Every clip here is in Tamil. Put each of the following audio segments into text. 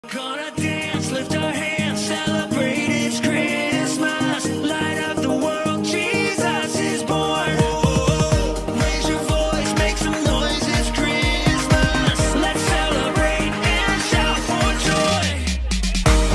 Gonna dance, lift our hands, celebrate it's Christmas. Light up the world, Jesus is born. Raise your voice, make some noise, it's Christmas. Let's celebrate and shout for joy.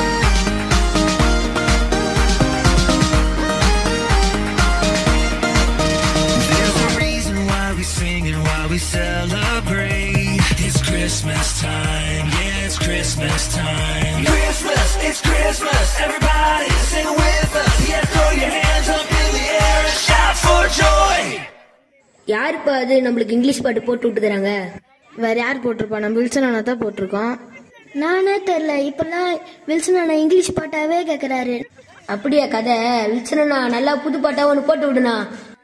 There's a reason why we sing and why we celebrate. It's Christmas time, yeah, it's Christmas time. Christmas, it's Christmas. Everybody sing with us. Yeah, throw your hands up in the air and shout for joy. யாருப்பா அது நம்மளுக்கு இங்கிலீஷ் பாட்டு போட்டு விட்டு தராங்க வேற யார் போட்டிருப்பா நம்ம வில்சன் அண்ணா தான் போட்டிருக்கோம் நானே தெரியல இப்பெல்லாம் வில்சன் அண்ணா இங்கிலீஷ் பாட்டாவே கேக்குறாரு அப்படியா கதை வில்சனா நல்லா புது பாட்டா ஒன்று போட்டு விடுனா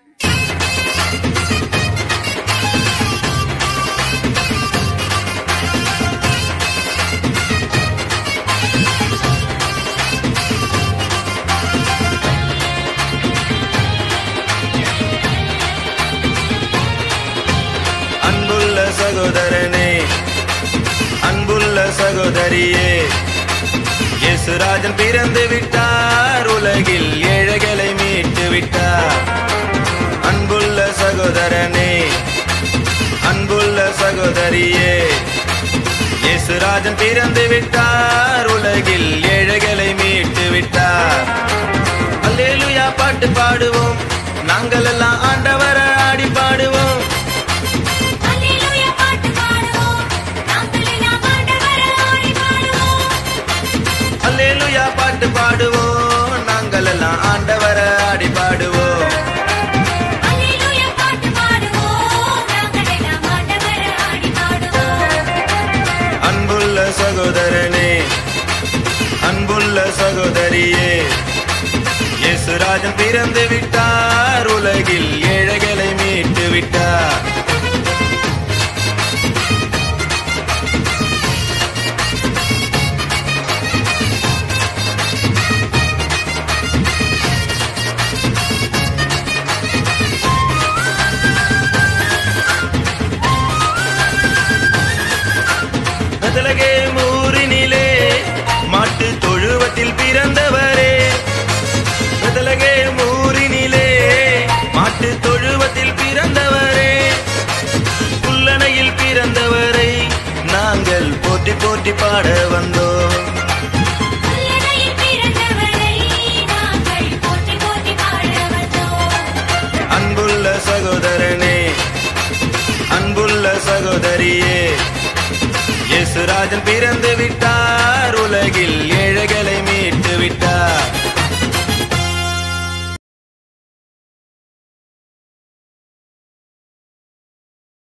அன்புள்ள சகோதரனே அன்புள்ள சகோதரியே இயேசுராஜன் பிறந்து விட்டார் உலகில் ஏழைகளை மீட்டு விட்டார் அன்புள்ள சகோதரனே அன்புள்ள சகோதரியே இயேசுராஜன் பிறந்து விட்டார் உலகில் ஏழைகளை மீட்டு விட்டார் அல்லேலுயா பாட்டு பாடுவோம் நாங்கள் எல்லாம் ஆண்டவர ஆடி பாடுவோம் அல்லேலூயா பாட்டு பாடுவோம் நாங்கள் எல்லாம் ஆண்டவரை ஆடி பாடுவோம் அல்லேலுயா பாட்டு பாடுவோம் நாங்கள் எல்லாம் ஆண்டவர ஆடி பாடுவோம் அல்லேலூயா பாட்டு பாடுவோம் நாங்கள் எல்லாம் ஆண்டவரை ஆடி பாடுவோம் அன்புள்ள சகோதரனே அன்புள்ள சகோதரியே இயேசுராஜன் பிறந்து விட்டார் உலகில் ஏழைகளை மீட்டு விட்டார் பெதலகே மூரினிலே மாட்டு தொழுவத்தில் பிறந்தவரே பெதலகே மூரினிலே மாட்டு தொழுவத்தில் பிறந்தவரே புல்லணையில் பிறந்தவரை நாங்கள் போற்றி போற்றி பாட வந்தோம் அல்லனையில் பிறந்தவரை நாங்கள் போற்றி போற்றி பாட வந்தோம் அன்புள்ள சகோதரனே அன்புள்ள சகோதரியே இயேசுராஜன் பிறந்து விட்டார் உலகில்